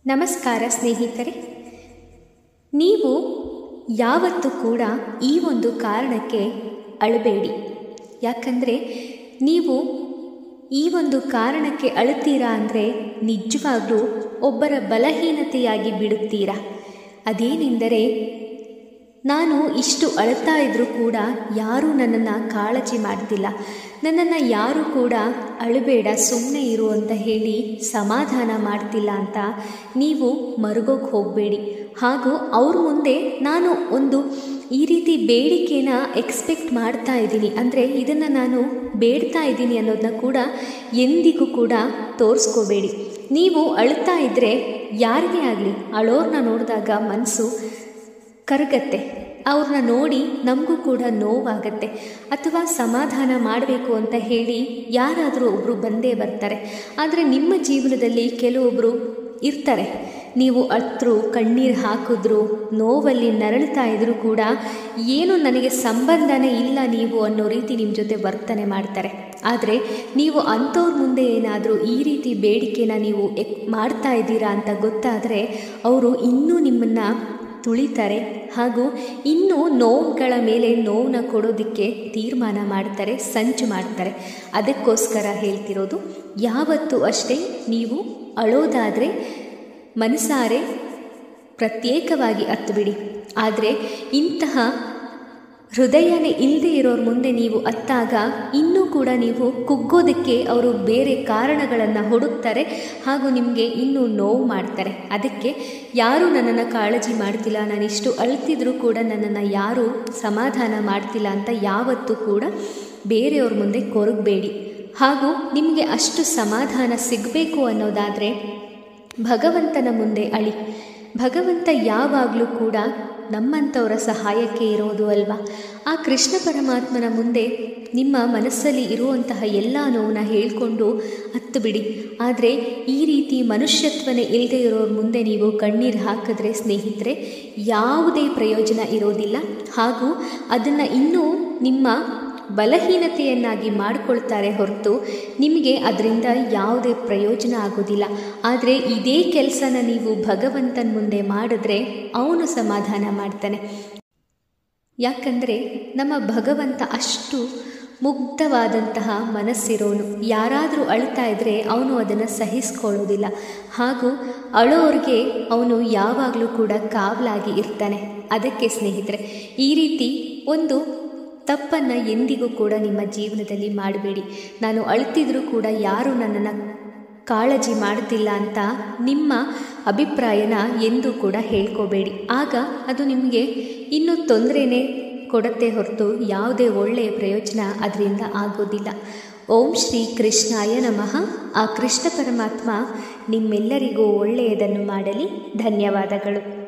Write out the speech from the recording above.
ನಮಸ್ಕಾರ ಸ್ನೇಹಿತರೆ ನೀವು ಯಾವತ್ತೂ ಕೂಡ ಈ ಒಂದು ಕಾರಣಕ್ಕೆ ಅಳಬೇಡಿ ಯಾಕಂದರೆ ನೀವು ಈ ಒಂದು ಕಾರಣಕ್ಕೆ ಅಳುತ್ತೀರಾ ಅಂದರೆ ನಿಜವಾಗ್ಲೂ ಒಬ್ಬರ ಬಲಹೀನತೆಯಾಗಿ ಬಿಡುತ್ತೀರಾ ಅದೇನೆಂದರೆ ನಾನು ಇಷ್ಟು ಅಳ್ತಾ ಇದ್ದರೂ ಕೂಡ ಯಾರೂ ನನ್ನನ್ನು ಕಾಳಜಿ ಮಾಡ್ತಿಲ್ಲ ನನ್ನನ್ನು ಯಾರೂ ಕೂಡ ಅಳಬೇಡ ಸುಮ್ಮನೆ ಇರು ಅಂತ ಹೇಳಿ ಸಮಾಧಾನ ಮಾಡ್ತಿಲ್ಲ ಅಂತ ನೀವು ಮರುಗೋಗಿ ಹೋಗಬೇಡಿ ಹಾಗೂ ಅವ್ರ ಮುಂದೆ ನಾನು ಒಂದು ಈ ರೀತಿ ಬೇಡಿಕೆನ ಎಕ್ಸ್ಪೆಕ್ಟ್ ಮಾಡ್ತಾ ಇದ್ದೀನಿ ಅಂದರೆ ಇದನ್ನು ನಾನು ಬೇಡ್ತಾ ಇದ್ದೀನಿ ಅನ್ನೋದನ್ನ ಕೂಡ ಎಂದಿಗೂ ಕೂಡ ತೋರಿಸ್ಕೋಬೇಡಿ ನೀವು ಅಳ್ತಾ ಇದ್ದರೆ ಯಾರಿಗೇ ಆಗಲಿ ಅಳೋರ್ನ ನೋಡಿದಾಗ ಮನಸ್ಸು ಕರಗತ್ತೆ ಅವ್ರನ್ನ ನೋಡಿ ನಮಗೂ ಕೂಡ ನೋವಾಗತ್ತೆ ಅಥವಾ ಸಮಾಧಾನ ಮಾಡಬೇಕು ಅಂತ ಹೇಳಿ ಯಾರಾದರೂ ಒಬ್ಬರು ಬಂದೇ ಬರ್ತಾರೆ ಆದರೆ ನಿಮ್ಮ ಜೀವನದಲ್ಲಿ ಕೆಲವೊಬ್ಬರು ಇರ್ತಾರೆ ನೀವು ಅತ್ತರು ಕಣ್ಣೀರು ಹಾಕಿದ್ರು ನೋವಲ್ಲಿ ನರಳ್ತಾ ಇದ್ರೂ ಕೂಡ ಏನು ನನಗೆ ಸಂಬಂಧನೇ ಇಲ್ಲ ನೀವು ಅನ್ನೋ ರೀತಿ ನಿಮ್ಮ ಜೊತೆ ವರ್ತನೆ ಮಾಡ್ತಾರೆ ಆದರೆ ನೀವು ಅಂಥವ್ರ ಮುಂದೆ ಏನಾದರೂ ಈ ರೀತಿ ಬೇಡಿಕೆನ ನೀವು ಎಕ್ ಮಾಡ್ತಾ ಇದ್ದೀರಾ ಅಂತ ಗೊತ್ತಾದರೆ ಅವರು ಇನ್ನೂ ನಿಮ್ಮನ್ನು ತುಳಿತಾರೆ ಹಾಗೂ ಇನ್ನೂ ನೋವುಗಳ ಮೇಲೆ ನೋವನ್ನ ಕೊಡೋದಕ್ಕೆ ತೀರ್ಮಾನ ಮಾಡ್ತಾರೆ ಸಂಚು ಮಾಡ್ತಾರೆ ಅದಕ್ಕೋಸ್ಕರ ಹೇಳ್ತಿರೋದು ಯಾವತ್ತೂ ಅಷ್ಟೇ ನೀವು ಅಳೋದಾದರೆ ಮನಸಾರೆ ಪ್ರತ್ಯೇಕವಾಗಿ ಅತ್ತುಬಿಡಿ ಆದರೆ ಇಂತಹ ಹೃದಯನೇ ಇಲ್ಲದೆ ಇರೋರ ಮುಂದೆ ನೀವು ಅತ್ತಾಗ ಇನ್ನೂ ಕೂಡ ನೀವು ಕುಗ್ಗೋದಕ್ಕೆ ಅವರು ಬೇರೆ ಕಾರಣಗಳನ್ನು ಹುಡುಕ್ತಾರೆ ಹಾಗೂ ನಿಮಗೆ ಇನ್ನೂ ನೋವು ಮಾಡ್ತಾರೆ ಅದಕ್ಕೆ ಯಾರೂ ನನ್ನನ್ನು ಕಾಳಜಿ ಮಾಡ್ತಿಲ್ಲ ನಾನಿಷ್ಟು ಅಳ್ತಿದ್ರೂ ಕೂಡ ನನ್ನನ್ನು ಯಾರೂ ಸಮಾಧಾನ ಮಾಡ್ತಿಲ್ಲ ಅಂತ ಯಾವತ್ತೂ ಕೂಡ ಬೇರೆಯವ್ರ ಮುಂದೆ ಕೊರಗಬೇಡಿ ಹಾಗೂ ನಿಮಗೆ ಅಷ್ಟು ಸಮಾಧಾನ ಸಿಗಬೇಕು ಅನ್ನೋದಾದರೆ ಭಗವಂತನ ಮುಂದೆ ಅಳಿ ಭಗವಂತ ಯಾವಾಗಲೂ ಕೂಡ ನಮ್ಮಂಥವರ ಸಹಾಯಕ್ಕೆ ಇರೋದು ಅಲ್ವಾ ಆ ಕೃಷ್ಣ ಪರಮಾತ್ಮನ ಮುಂದೆ ನಿಮ್ಮ ಮನಸ್ಸಲ್ಲಿ ಇರುವಂತಹ ಎಲ್ಲ ನೋವನ್ನ ಹೇಳಿಕೊಂಡು ಹತ್ತು ಬಿಡಿ ಆದರೆ ಈ ರೀತಿ ಮನುಷ್ಯತ್ವನೇ ಇಲ್ಲದೆ ಇರೋರ ಮುಂದೆ ನೀವು ಕಣ್ಣೀರು ಹಾಕಿದ್ರೆ ಸ್ನೇಹಿತರೆ ಯಾವುದೇ ಪ್ರಯೋಜನ ಇರೋದಿಲ್ಲ ಹಾಗೂ ಅದನ್ನು ಇನ್ನೂ ನಿಮ್ಮ ಬಲಹೀನತೆಯನ್ನಾಗಿ ಮಾಡಿಕೊಳ್ತಾರೆ ಹೊರತು ನಿಮಗೆ ಅದರಿಂದ ಯಾವುದೇ ಪ್ರಯೋಜನ ಆಗೋದಿಲ್ಲ ಆದರೆ ಇದೇ ಕೆಲಸನ ನೀವು ಭಗವಂತನ ಮುಂದೆ ಮಾಡಿದ್ರೆ ಅವನು ಸಮಾಧಾನ ಮಾಡ್ತಾನೆ ಯಾಕಂದರೆ ನಮ್ಮ ಭಗವಂತ ಅಷ್ಟು ಮುಗ್ಧವಾದಂತಹ ಮನಸ್ಸಿರೋನು ಯಾರಾದರೂ ಅಳ್ತಾ ಇದ್ದರೆ ಅವನು ಅದನ್ನು ಸಹಿಸ್ಕೊಳ್ಳೋದಿಲ್ಲ ಹಾಗೂ ಅಳೋರಿಗೆ ಅವನು ಯಾವಾಗಲೂ ಕೂಡ ಕಾವಲಾಗಿ ಇರ್ತಾನೆ ಅದಕ್ಕೆ ಸ್ನೇಹಿತರೆ ಈ ರೀತಿ ಒಂದು ತಪ್ಪನ್ನು ಎಂದಿಗೂ ಕೂಡ ನಿಮ್ಮ ಜೀವನದಲ್ಲಿ ಮಾಡಬೇಡಿ ನಾನು ಅಳ್ತಿದ್ರೂ ಕೂಡ ಯಾರೂ ನನ್ನನ್ನು ಕಾಳಜಿ ಮಾಡ್ತಿಲ್ಲ ಅಂತ ನಿಮ್ಮ ಅಭಿಪ್ರಾಯನ ಎಂದೂ ಕೂಡ ಹೇಳ್ಕೋಬೇಡಿ ಆಗ ಅದು ನಿಮಗೆ ಇನ್ನೂ ತೊಂದರೆನೇ ಕೊಡತ್ತೆ ಹೊರತು ಯಾವುದೇ ಒಳ್ಳೆಯ ಪ್ರಯೋಜನ ಅದರಿಂದ ಆಗೋದಿಲ್ಲ ಓಂ ಶ್ರೀ ಕೃಷ್ಣಾಯ ನಮಃ ಆ ಕೃಷ್ಣ ಪರಮಾತ್ಮ ನಿಮ್ಮೆಲ್ಲರಿಗೂ ಒಳ್ಳೆಯದನ್ನು ಮಾಡಲಿ ಧನ್ಯವಾದಗಳು